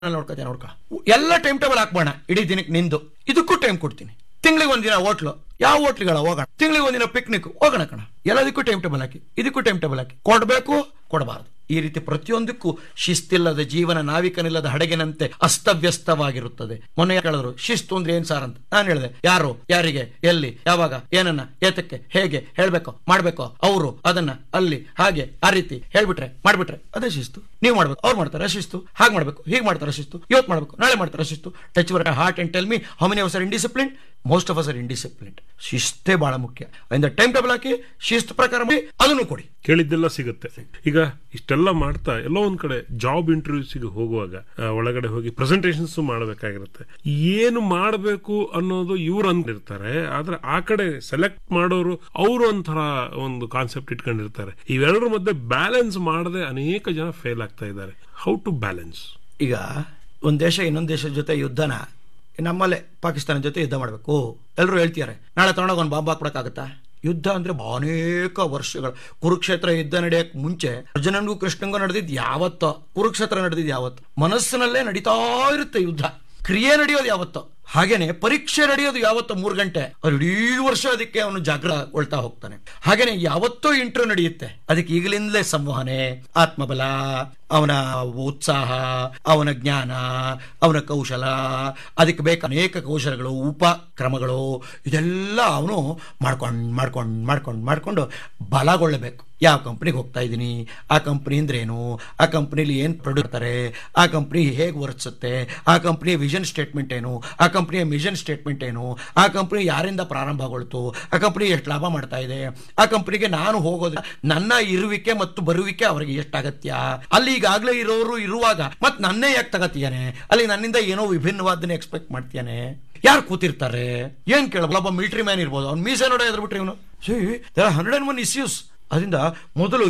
ನೋಡ್ಕೋತೀನಿ ನೋಡ್ಕೊ ಎಲ್ಲ ಟೈಮ್ ಟೇಬಲ್ ಹಾಕ್ಬೋಣ ಇಡೀ ದಿನಕ್ಕೆ ನಿಂದು ಇದಕ್ಕೂ ಟೈಮ್ ಕೊಡ್ತೀನಿ ತಿಂಗಳಿಗೆ ಒಂದಿನ ಹೋಟ್ಲು ಯಾವ ಹೋಟ್ಲಿಗಳ ಹೋಗೋಣ ತಿಂಗಳಿಗೆ ಒಂದಿನ ಪಿಕ್ನಿಕ್ ಹೋಗೋಣ ಕಣ ಎಲ್ಲದಕ್ಕೂ ಟೈಮ್ ಟೇಬಲ್ ಹಾಕಿ ಇದಕ್ಕೂ ಟೈಮ್ ಟೇಬಲ್ ಹಾಕಿ ಕೊಡಬೇಕು ಕೊಡಬಾರದು ಈ ರೀತಿ ಪ್ರತಿಯೊಂದಕ್ಕೂ ಶಿಸ್ತಿಲ್ಲದ ಜೀವನ ನಾವಿಕನಿಲ್ಲದ ಹಡಗಿನಂತೆ ಅಸ್ತವ್ಯಸ್ತವಾಗಿರುತ್ತದೆ ಮೊನ್ನೆ ಹೇಳಿದ್ರು ಶಿಸ್ತು ಅಂದ್ರೆ ಏನ್ ಸಾರ್ ಅಂತ ನಾನು ಹೇಳಿದೆ ಯಾರು ಯಾರಿಗೆ ಎಲ್ಲಿ ಯಾವಾಗ ಏನನ್ನ ಏತಕ್ಕೆ ಹೇಗೆ ಹೇಳ್ಬೇಕೋ ಮಾಡ್ಬೇಕೋ ಅವರು ಅದನ್ನ ಅಲ್ಲಿ ಹಾಗೆ ಆ ರೀತಿ ಹೇಳ್ಬಿಟ್ರೆ ಮಾಡ್ಬಿಟ್ರೆ ಅದೇ ಶಿಸ್ತು ನೀವು ಮಾಡ್ಬೇಕು ಅವ್ರು ಮಾಡ್ತಾರೆ ಶಿಸ್ತು ಹಾಗೆ ಮಾಡ್ಬೇಕು ಹೀಗೆ ಮಾಡ್ತಾರೆ ಶಿಸ್ತು ಇವತ್ತು ಮಾಡ್ಬೇಕು ನಾಳೆ ಮಾಡ್ತಾರೆ ಶಿಸ್ತು ಟಚ್ ಬರ heart and tell me how many hours are indiscipline most of us are indiscipline ಶಿಸ್ತೇ ಬಹಳ ಮುಖ್ಯ ಇಂದ ಟೈಮ್ ಟೇಬಲ್ ಹಾಕಿ ಶಿಸ್ತು ಪ್ರಕಾರ ಮಾಡಿ ಅದನ್ನು ಕೊಡಿ ಕೇಳಿದ್ದೆಲ್ಲ ಸಿಗುತ್ತೆ ಈಗ ಇಷ್ಟೆಲ್ಲ ಮಾಡ್ತಾ ಎಲ್ಲೋ ಒಂದ್ ಕಡೆ ಜಾಬ್ ಇಂಟರ್ವ್ಯೂಸಿಗೆ ಹೋಗುವಾಗ ಆ, ಒಳಗಡೆ ಹೋಗಿ ಪ್ರೆಸೆಂಟೇಷನ್ಸ್ ಮಾಡಬೇಕಾಗಿರುತ್ತೆ ಏನು ಮಾಡಬೇಕು ಅನ್ನೋದು ಇವ್ರು ಅಂದಿರ್ತಾರೆ ಆದ್ರೆ ಆ ಕಡೆ ಸೆಲೆಕ್ಟ್ ಮಾಡೋರು ಅವರು ಒಂಥರ ಒಂದು ಕಾನ್ಸೆಪ್ಟ್ ಇಟ್ಕೊಂಡಿರ್ತಾರೆ ಇವೆರಡರ ಮಧ್ಯೆ ಬ್ಯಾಲೆನ್ಸ್ ಮಾಡದೆ ಅನೇಕ ಜನ ಫೇಲ್ ಆಗ್ತಾ ಇದ್ದಾರೆ ಹೌ ಟು ಬ್ಯಾಲೆನ್ಸ್ ಈಗ ಒಂದ್ ದೇಶ ಇನ್ನೊಂದ್ ದೇಶದ ಜೊತೆ ಯುದ್ಧನ ನಮ್ಮಲ್ಲೇ ಪಾಕಿಸ್ತಾನ ಜೊತೆ ಯುದ್ಧ ಮಾಡಬೇಕು ಎಲ್ಲರೂ ಹೇಳ್ತಿದ್ದಾರೆ ನಾಳೆ ತಗೊಂಡೋಗಿ ಒಂದು ಬಾಂಬ್ ಹಾಕ್ಬಿಡಕ್ಕಾಗತ್ತಾ ಯುದ್ಧ ಅಂದ್ರೆ ಅನೇಕ ವರ್ಷಗಳು ಕುರುಕ್ಷೇತ್ರ ಯುದ್ಧ ನಡೆಯಕ್ ಮುಂಚೆ ಅರ್ಜುನನ್ಗೂ ಕೃಷ್ಣಂಗೂ ನಡೆದಿದ್ ಯಾವತ್ತೋ ಕುರುಕ್ಷೇತ್ರ ನಡೆದಿದ್ ಯಾವತ್ತು ಮನಸ್ಸಿನಲ್ಲೇ ನಡೀತಾ ಇರುತ್ತೆ ಯುದ್ಧ ಕ್ರಿಯೆ ನಡೆಯೋದು ಯಾವತ್ತೋ ಹಾಗೇನೆ ಪರೀಕ್ಷೆ ನಡೆಯೋದು ಯಾವತ್ತೋ ಮೂರು ಗಂಟೆ ಅವ್ರು ಇಡೀ ವರ್ಷ ಅದಕ್ಕೆ ಅವನು ಜಾಗೃತಗೊಳ್ತಾ ಹೋಗ್ತಾನೆ ಹಾಗೇನೆ ಯಾವತ್ತೋ ಇಂಟರ್ವ್ಯೂ ನಡೆಯುತ್ತೆ ಅದಕ್ಕೆ ಈಗಲಿಂದಲೇ ಸಂವಹನೆ ಆತ್ಮಬಲ ಅವನ ಉತ್ಸಾಹ ಅವನ ಜ್ಞಾನ ಅವನ ಕೌಶಲ ಅದಕ್ಕೆ ಬೇಕು ಅನೇಕ ಕೌಶಲಗಳು ಉಪಕ್ರಮಗಳು ಇದೆಲ್ಲ ಅವನು ಮಾಡ್ಕೊಂಡು ಮಾಡ್ಕೊಂಡು ಮಾಡ್ಕೊಂಡು ಮಾಡ್ಕೊಂಡು ಬಲಗೊಳ್ಳಬೇಕು ಯಾವ ಕಂಪ್ನಿಗೆ ಹೋಗ್ತಾ ಇದ್ದೀನಿ ಆ ಕಂಪ್ನಿ ಅಂದ್ರೇನು ಆ ಕಂಪ್ನಿಲಿ ಏನು ಪ್ರೊಡ್ಯೂಸ್ ಮಾಡ್ತಾರೆ ಆ ಕಂಪ್ನಿ ಹೇಗೆ ವರ್ತಿಸುತ್ತೆ ಆ ಕಂಪ್ನಿಯ ವಿಷನ್ ಸ್ಟೇಟ್ಮೆಂಟ್ ಏನು ಆ ಕಂಪ್ನಿಯ ಮಿಷನ್ ಸ್ಟೇಟ್ಮೆಂಟ್ ಏನು ಆ ಕಂಪ್ನಿ ಯಾರಿಂದ ಪ್ರಾರಂಭಗೊಳ್ತು ಆ ಕಂಪ್ನಿ ಎಷ್ಟು ಲಾಭ ಮಾಡ್ತಾ ಇದೆ ಆ ಕಂಪ್ನಿಗೆ ನಾನು ಹೋಗೋದು ನನ್ನ ಇರುವಿಕೆ ಮತ್ತು ಬರುವಿಕೆ ಅವರಿಗೆ ಎಷ್ಟು ಅಗತ್ಯ ಅಲ್ಲಿ ಈಗಾಗಲೇ ಇರೋರು ಇರುವಾಗ ಮತ್ತೆ ನನ್ನೇ ಯಾಕೆ ತಗತಿಯಾನೆ ಅಲ್ಲಿ ನನ್ನಿಂದ ಏನೋ ವಿಭಿನ್ನವಾದನ್ನ ಎಕ್ಸ್ಪೆಕ್ಟ್ ಮಾಡ್ತೀಯಾನೆ ಯಾರು ಕೂತಿರ್ತಾರೆ ಏನ್ ಕೇಳಬಲ್ಲ ಒಬ್ಬ ಮಿಲಿಟರಿ ಮ್ಯಾನ್ ಇರ್ಬೋದು ಅವ್ನು ಮೀಸೆ ನೋಡೋ ಎದ್ರು ಬಿಟ್ರೆ ಇವನು C hundred and one issues ಅದರಿಂದ ಮೊದಲು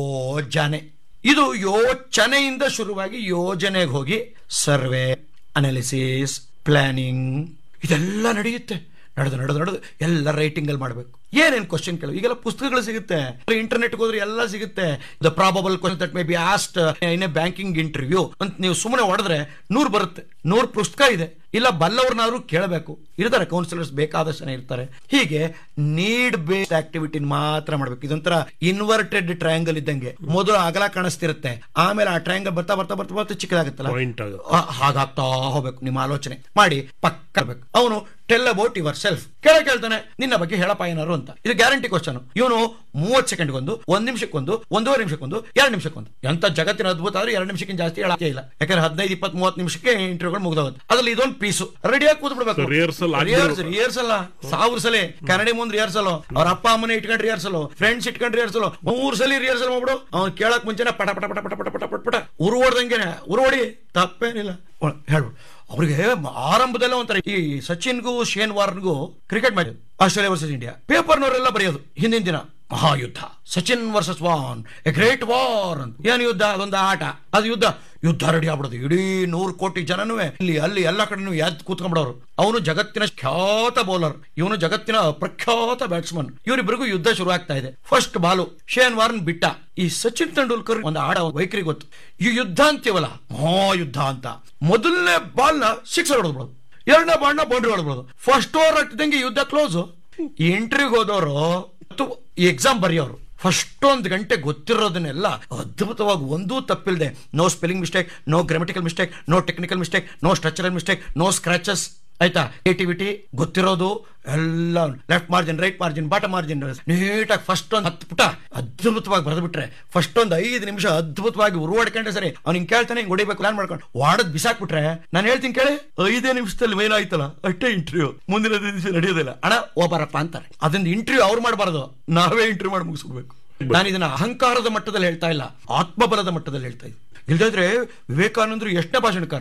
ಯೋಜನೆ ಇದು ಯೋಚನೆಯಿಂದ ಶುರುವಾಗಿ ಯೋಜನೆಗೆ ಹೋಗಿ ಸರ್ವೆ ಅನಾಲಿಸಿಸ್ ಪ್ಲಾನಿಂಗ್ ಇದೆಲ್ಲ ನಡೆಯುತ್ತೆ ನಡೆದು ನಡೆದು ನಡೆದು ಎಲ್ಲ ರೈಟಿಂಗ್ ಅಲ್ಲಿ ಮಾಡಬೇಕು ಏನೇನು ಕ್ವಶನ್ ಕೇಳು ಈಗೆಲ್ಲ ಪುಸ್ತಕಗಳು ಸಿಗುತ್ತೆ ಇಂಟರ್ನೆಟ್ ಹೋದ್ರೆ ಎಲ್ಲ ಸಿಗುತ್ತೆ the probable question that may be asked in a banking interview ಅಂತ ನೀವು ಸುಮ್ಮನೆ ಹೊಡೆದ್ರೆ ನೂರು ಬರುತ್ತೆ ನೂರು ಪುಸ್ತಕ ಇದೆ ಇಲ್ಲ ಬಲ್ಲವ್ರನ್ನಾದ್ರೂ ಕೇಳಬೇಕು ಇರ್ತಾರೆ ಕೌನ್ಸಿಲರ್ಸ್ ಬೇಕಾದಷ್ಟು ಜನ ಇರ್ತಾರೆ ಹೀಗೆ ನೀಡ್ ಬೇಸ್ಡ್ ಆಕ್ಟಿವಿಟಿ ಮಾತ್ರ ಮಾಡ್ಬೇಕು ಇದೊಂಥರ ಇನ್ವರ್ಟೆಡ್ ಟ್ರಯಾಂಗಲ್ ಇದ್ದಂಗೆ ಮೊದಲು ಅಗಲ ಕಾಣಿಸ್ತಿರುತ್ತೆ ಆಮೇಲೆ ಆ ಟ್ರಯಾಂಗಲ್ ಬರ್ತಾ ಬರ್ತಾ ಬರ್ತಾ ಬರ್ತಾ ಚಿಕ್ಕದಾಗುತ್ತಲ್ಲ ಪಾಯಿಂಟ್ ಆಗುತ್ತೆ ಆ, ಹಾಗಾಗ್ತಾ ಹೋಗ್ಬೇಕು ನಿಮ್ಮ ಆಲೋಚನೆ ಮಾಡಿ ಪಕ್ಕ ಬೇಕು ಅವನು ಟೆಲ್ ಅಬೌಟ್ ಯುವರ್ ಸೆಲ್ಫ್ ಕೇಳ ಕೇಳ್ತಾನೆ ನಿನ್ನ ಬಗ್ಗೆ ಹೇಳಪ್ಪ ಏನಾರು ಅಂತ ಇದು ಗ್ಯಾರಂಟಿ ಕ್ವಶನ್ ಇವನು ಮೂವತ್ ಸೆಕೆಂಡ್ಗೊಂದು ಒಂದ್ ನಿಮಿಷಕ್ಕೊಂದು ಒಂದೂವರೆ ನಿಮಿಷಕ್ಕೊಂದು ಎರಡು ನಿಮಿಷಕ್ಕೊಂದು ಎಂತ ಜಗತ್ತಿನ ಅದ್ಭುತ ಆದ್ರೆ ಎರಡು ನಿಮಿಷಕ್ಕಿಂತ ಜಾಸ್ತಿ ಹೇಳಕ್ಕೆ ಇಲ್ಲ ಯಾಕಂದ್ರೆ ಹದಿನೈದು ಇಪ್ಪತ್ ಮೂವತ್ತು ನಿಮಿಷಕ್ಕೆ ಇಂಟರ್ವ್ಯೂಗಳು ಮುಗ್ದೋಗುತ್ತೆ ಅದ್ರಲ್ಲಿ ಇದೊಂದು ಪೀಸು ರೆಡಿಯಾಗಿ ಕೂತ್ ಬಿಡ್ಬೇಕು So, rehearsal ಆಗಿರೋ- ರಿಹರ್ಸಲ್ ಸಾವಿರ ಸಲ ಕನ್ನಡಿ ಮುಂದೆ ರಿಹರ್ಸಲ್ ಅವ್ರ ಅಪ್ಪ ಅಮ್ಮನ ಇಟ್ಕೊಂಡು ರಿಹರ್ಸಲ್ ಫ್ರೆಂಡ್ಸ್ ಇಟ್ಕೊಂಡು ರಿಹರ್ಸಲ್ ಮೂರ್ ಸಲ ರಿಹರ್ಸಲ್ ಮಾಡ್ಬಿಡು ಅವ್ನು ಕೇಳಕ್ ಮುಂಚೆನೆ ಪಟ ಪಟ ಪಟ ಪಟ ಪಟ ಪಟ ಪಟ ಪಟ ಉರು ಹೊಡ್ದಂಗೆನೆ ಉರು ಹೊಡಿ ತಪ್ಪೇನಿಲ್ಲ ಒಳ- ಹೇಳ್ಬಿಡು ಅವ್ರಿಗೆ ಆರಂಭದಲ್ಲೇ ಒಂಥರ ಈ ಸಚಿನ್ಗೂ ಶೇನ್ ವಾರ್ನ್ಗೂ cricket match Australia versus India ಪೇಪರ್ನವರೆಲ್ಲ ಬರೆಯೋದು ಹಿಂದಿನ ದಿನ ಮಹಾಯುದ್ಧ Sachin versus Warne a great war ಅಂತ ಏನ್ ಯುದ್ಧ ಅದೊಂದು ಆಟ ಅದು ಯುದ್ಧ ಯುದ್ಧ ರೆಡಿ ಆಗ್ಬಿಡೋದು ಇಡೀ ನೂರು ಕೋಟಿ ಜನನೂ ಇಲ್ಲಿ ಅಲ್ಲಿ ಎಲ್ಲ ಕಡೆನೂ ಎದ್ದು ಕೂತ್ಕೊಂಡ್ಬಿಡೋರು ಅವನು ಜಗತ್ತಿನ ಖ್ಯಾತ ಬೌಲರ್ ಇವನು ಜಗತ್ತಿನ ಪ್ರಖ್ಯಾತ ಬ್ಯಾಟ್ಸ್ಮನ್ ಇವರಿಬ್ಬರಿಗೂ ಯುದ್ಧ ಶುರು ಆಗ್ತಾ ಇದೆ ಫಸ್ಟ್ ಬಾಲು ಶೇನ್ ವಾರ್ನ್ ಬಿಟ್ಟ ಈ ಸಚಿನ್ ತೆಂಡೂಲ್ಕರ್ ಒಂದು ಆಡ ವೈಖರಿ ಗೊತ್ತು ಈ ಯುದ್ಧ ಅಂತೀವಲ್ಲ ಮಹಾಯುದ್ಧ ಅಂತ ಮೊದಲನೇ ಬಾಲ್ ನ ಸಿಕ್ಸರ್ ಹೊಡೆದ್ಬಿಡೋದು ಎರಡನೇ ಬಾಲ್ ನ ಬೌಂಡ್ರಿ ಹೊಡೆದ್ಬಿಡೋದು ಫಸ್ಟ್ ಓವರ್ ಆಗ್ತಿದ್ದಂಗೆ ಯುದ್ಧ ಕ್ಲೋಸ್ ಇಂಟರ್ವ್ಯೂಗೆ ಹೋದವರು ಮತ್ತು ಈ ಎಕ್ಸಾಮ್ ಬರೆಯೋರು ಫಸ್ಟ್ ಒಂದು ಗಂಟೆ ಗೊತ್ತಿರೋದನ್ನೆಲ್ಲ ಅದ್ಭುತವಾಗಿ ಒಂದೂ ತಪ್ಪಿಲ್ಲದೆ no spelling mistake no grammatical mistake no technical mistake no structural mistake no scratches ಆಯ್ತಾ ಕ್ರಿಯೇಟಿವಿಟಿ ಗೊತ್ತಿರೋದು ಎಲ್ಲ left margin right margin bottom margin ನೀಟಾಗಿ ಫಸ್ಟ್ ಒಂದು ಹತ್ತು ಪುಟ ಅದ್ಭುತವಾಗಿ ಬರೆದ್ಬಿಟ್ರೆ ಫಸ್ಟ್ ಒಂದು ಐದು ನಿಮಿಷ ಅದ್ಭುತವಾಗಿ ಉರುವಾಡ್ಕೊಂಡ್ರೆ ಸರಿ ಅವ್ನು ಹಿಂಗೆ ಕೇಳ್ತಾನೆ ಹಿಂಗೆ ಹೊಡಿಬೇಕು ಪ್ಲಾನ್ ಮಾಡ್ಕೊಂಡು ವಾಡದ್ ಬಿಸಾಕ್ಬಿಟ್ರೆ ನಾನು ಹೇಳ್ತೀನಿ ಕೇಳಿ ಐದೇ ನಿಮಿಷದಲ್ಲಿ ಮೇಲ್ ಆಯ್ತಲ್ಲ ಅಷ್ಟೇ ಇಂಟರ್ವ್ಯೂ ಮುಂದಿನ ದಿವಸ ನಡೆಯೋದಿಲ್ಲ ಅಣ್ಣ ಓಬಾರಪ್ಪ ಅಂತಾರೆ ಅದೊಂದು ಇಂಟರ್ವ್ಯೂ ಅವ್ರು ಮಾಡಬಾರ್ದು ನಾವೇ ಇಂಟರ್ವ್ಯೂ ಮಾಡಿ ಮುಗಿಸ್ಬಿಡ್ಬೇಕು ನಾನು ಇದನ್ನ ಅಹಂಕಾರದ ಮಟ್ಟದಲ್ಲಿ ಹೇಳ್ತಾ ಇಲ್ಲ ಆತ್ಮಬಲದ ಮಟ್ಟದಲ್ಲಿ ಹೇಳ್ತಾ ಇದ್ದೀನಿ ಇಲ್ದಿದ್ರೆ ವಿವೇಕಾನಂದರು ಎಷ್ಟನೇ ಭಾಷಣಕಾರರು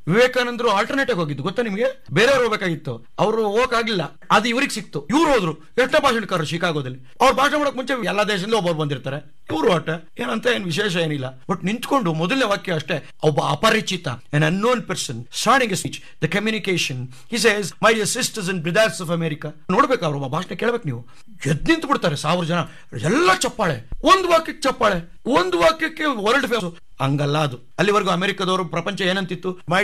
ವಿವೇಕಾನಂದರು ಆಲ್ಟರ್ನೇಟಿವ್ ಹೋಗಿದ್ದು ಗೊತ್ತಾ ನಿಮಗೆ ಬೇರೆಯವ್ರು ಹೋಗ್ಬೇಕಾಗಿತ್ತು ಅವರು ಹೋಗಕ್ಕಾಗಿಲ್ಲ ಅದು ಇವ್ರಿಗೆ ಸಿಕ್ತು ಇವ್ರು ಹೋದ್ರು ಎಷ್ಟೋ ಭಾಷಣಕಾರರು ಶಿಕಾಗೋದಲ್ಲಿ ಅವ್ರು ಭಾಷಣ ಮಾಡಕ್ ಮುಂಚೆ ಎಲ್ಲಾ ದೇಶದಿಂದ ಒಬ್ಬರು ಬಂದಿರ್ತಾರೆ ಇವ್ರು ಆಟ ಏನಂತ ಏನ್ ವಿಶೇಷ ಏನಿಲ್ಲ ಬಟ್ ನಿಂತ್ಕೊಂಡು ಮೊದಲನೇ ವಾಕ್ಯ ಅಷ್ಟೇ ಒಬ್ಬ ಅಪರಿಚಿತ an unknown person starting speech the communication he says my dear sisters and brothers of America ನೋಡ್ಬೇಕು ಅವ್ರು ಭಾಷಣ ಕೇಳ್ಬೇಕು ನೀವು ಎದ್ ನಿಂತು ಬಿಡ್ತಾರೆ ಸಾವಿರ ಜನ ಎಲ್ಲ ಚಪ್ಪಾಳೆ ಒಂದು ವಾಕ್ಯಕ್ಕೆ ಚಪ್ಪಾಳೆ ಒಂದು ವಾಕ್ಯಕ್ಕೆ ವರ್ಲ್ಡ್ ಫೇಮಸ್ ಹಂಗಲ್ಲ ಅದು ಅಲ್ಲಿವರೆಗೂ ಅಮೆರಿಕದವರು ಪ್ರಪಂಚ ಏನಂತಿತ್ತು ಮೈ